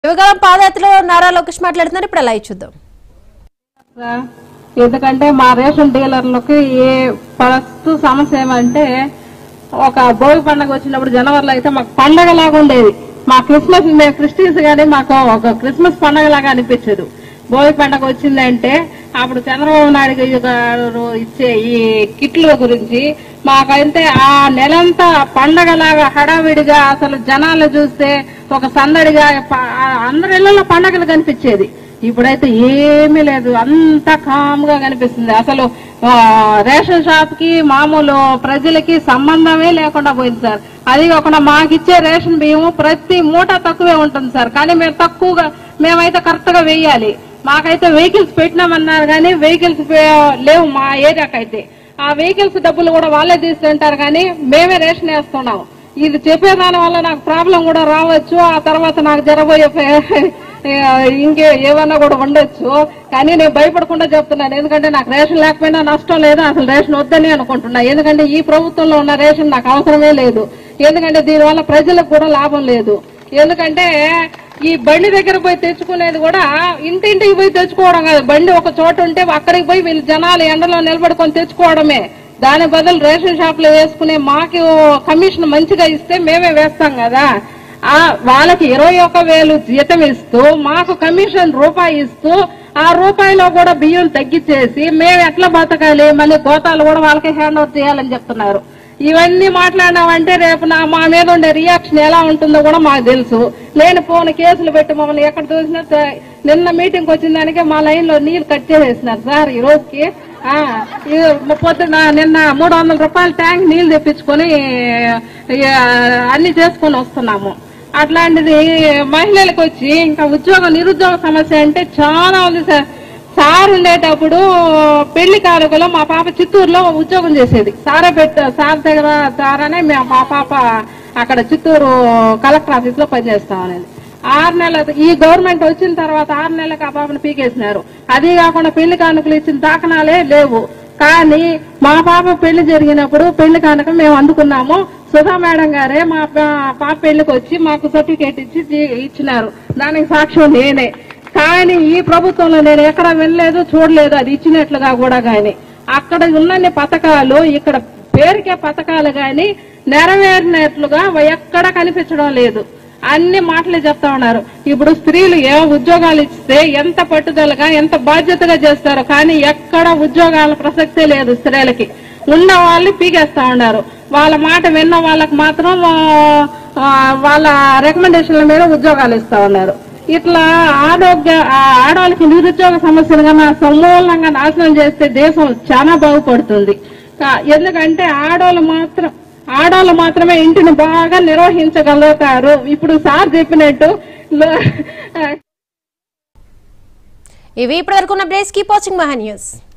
యువగలం పాదయాత్రలో నారా లోకేష్ మాట్లాడుతున్నారు ఇప్పుడు అలా చూద్దాం ఎందుకంటే మా రేషన్ డీలర్లకి ఏ ఫస్ట్ సమస్య ఏమంటే ఒక భోగి పండగ వచ్చినప్పుడు జనవరిలో అయితే మాకు పండగ లాగా ఉండేది మా క్రిస్మస్ మేము క్రిస్టియన్స్ గానీ మాకు ఒక క్రిస్మస్ పండగ లాగా అనిపించదు భోగి పండగ వచ్చిందంటే అప్పుడు చంద్రబాబు నాయుడు గారు ఇచ్చే ఈ కిట్ల గురించి మాకైతే ఆ నెలంతా పండగలాగా హడావిడిగా అసలు జనాలు చూస్తే ఒక సందడిగా ప- అందరి ఇళ్లలో పండగలు కనిపించేది ఇప్పుడైతే ఏమీ లేదు అంతా కామ్ గా కనిపిస్తుంది అసలు ఆ, రేషన్ షాప్ కి మామూలు ప్రజలకి సంబంధమే లేకుండా పోయింది సార్ అది కాకుండా మాకిచ్చే రేషన్ బియ్యం ప్రతి మూట తక్కువే ఉంటుంది సార్ కానీ మేము తక్కువగా మేమైతే కరెక్ట్ గా వేయాలి మాకైతే వెహికల్స్ పెట్టినామన్నారు కానీ వెహికల్స్ లేవు మా ఏరియాకైతే ఆ వెహికల్స్ డబ్బులు కూడా వాళ్ళే తీసుకుంటారు కానీ మేమే రేషన్ వేస్తున్నాం ఇది చెప్పేదాని వల్ల నాకు ప్రాబ్లం కూడా రావచ్చు ఆ తర్వాత నాకు జరబోయే ఫే- ఇంకే ఏమన్నా కూడా ఉండొచ్చు కానీ నేను భయపడకుండా చెప్తున్నాను ఎందుకంటే నాకు రేషన్ లేకపోయినా నష్టం లేదు అసలు రేషన్ వద్దని అనుకుంటున్నా ఎందుకంటే ఈ ప్రభుత్వంలో ఉన్న రేషన్ నాకు అవసరమే లేదు ఎందుకంటే దీనివల్ల ప్రజలకు కూడా లాభం లేదు ఎందుకంటే ఈ బండి దగ్గర పోయి తెచ్చుకునేది కూడా ఇంటింటికి పోయి తెచ్చుకోవడం కాదు బండి ఒక చోట ఉంటే అక్కడికి పోయి వీళ్ళు జనాలు ఎండలో నిలబడుకొని తెచ్చుకోవడమే దాని బదులు రేషన్ షాప్ లో వేసుకునే మాకు కమిషన్ మంచిగా ఇస్తే మేమే వేస్తాం కదా ఆ వాళ్ళకి ఇరవై ఒక్క వేలు జీతం ఇస్తూ మాకు కమిషన్ రూపాయి ఇస్తూ ఆ రూపాయిలో కూడా బియ్యం తగ్గించేసి మేము ఎట్లా బతకాలి మళ్ళీ గోతాలు కూడా వాళ్ళకి హ్యాండ్ ఓవర్ చేయాలని చెప్తున్నారు ఇవన్నీ మాట్లాడినామంటే రేపు నా మా మీద ఉండే రియాక్షన్ ఎలా ఉంటుందో కూడా మాకు తెలుసు లేని పోని కేసులు పెట్టి మమ్మల్ని ఎక్కడ చూసినా త- నిన్న మీటింగ్ వచ్చిన దానికే మా లైన్ లో నీళ్లు కట్ చేసేసినారు సార్ ఈ రోజుకి ఆ, ఈ పొద్దున నిన్న మూడు వందల రూపాయల ట్యాంక్ నీళ్లు తెప్పించుకొని ఇక అన్ని చేసుకొని వస్తున్నాము అట్లాంటిది మహిళలకు వచ్చి ఇంకా ఉద్యోగ నిరుద్యోగ సమస్య అంటే చాలా ఉంది సార్ సార్ ఉండేటప్పుడు పెళ్లి కానుకలో మా పాప చిత్తూరులో ఉద్యోగం చేసేది సారే పెట్ట సార్ దగ్గర ద్వారానే మేము మా పాప అక్కడ చిత్తూరు కలెక్టర్ ఆఫీస్ లో పనిచేస్తాం అనేది ఆరు నెలల ఈ గవర్నమెంట్ వచ్చిన తర్వాత ఆరు నెలలకు ఆ పాపను పీకేసినారు అది కాకుండా పెళ్లి కానుకలు ఇచ్చిన దాఖనాలే లేవు కానీ మా పాప పెళ్లి జరిగినప్పుడు పెళ్లి కానుక మేము అందుకున్నాము సుధా మేడం గారే మా పా- పాప పెళ్లికి వచ్చి మాకు సర్టిఫికేట్ ఇచ్చి జీ- ఇచ్చినారు దానికి సాక్ష్యం నేనే కానీ ఈ ప్రభుత్వంలో నేను ఎక్కడ వినలేదు చూడలేదు అది ఇచ్చినట్లుగా కూడా గాని అక్కడ ఉన్నన్ని పథకాలు ఇక్కడ పేరుకే పథకాలు గాని నెరవేరినట్లుగా ఎక్కడ కనిపించడం లేదు అన్ని మాటలే చెప్తా ఉన్నారు ఇప్పుడు స్త్రీలు ఏ ఉద్యోగాలు ఇస్తే ఎంత పట్టుదలగా ఎంత బాధ్యతగా చేస్తారో కానీ ఎక్కడ ఉద్యోగాల ప్రసక్తే లేదు స్త్రీలకి ఉన్న వాళ్ళు పీకేస్తా ఉన్నారు వాళ్ళ మాట విన్న వాళ్ళకి మాత్రం ఆ, ఆ, వాళ్ళ రికమెండేషన్ల మీద ఉద్యోగాలు ఇస్తా ఉన్నారు ఇట్లా ఆరోగ్య ఆ ఆడవాళ్ళకి నిరుద్యోగ సమస్యలు కన్నా సమూలంగా నాశనం చేస్తే దేశం చాలా బాగుపడుతుంది కా- ఎందుకంటే ఆడవాళ్ళు మాత్రం ఆడవాళ్ళు మాత్రమే ఇంటిని బాగా నిర్వహించగలుగుతారు ఇప్పుడు సార్ చెప్పినట్టు లో- ఇవి ఇప్పటివరకు ఉన్న బ్రేస్ కీప్ వాచింగ్ మహా న్యూస్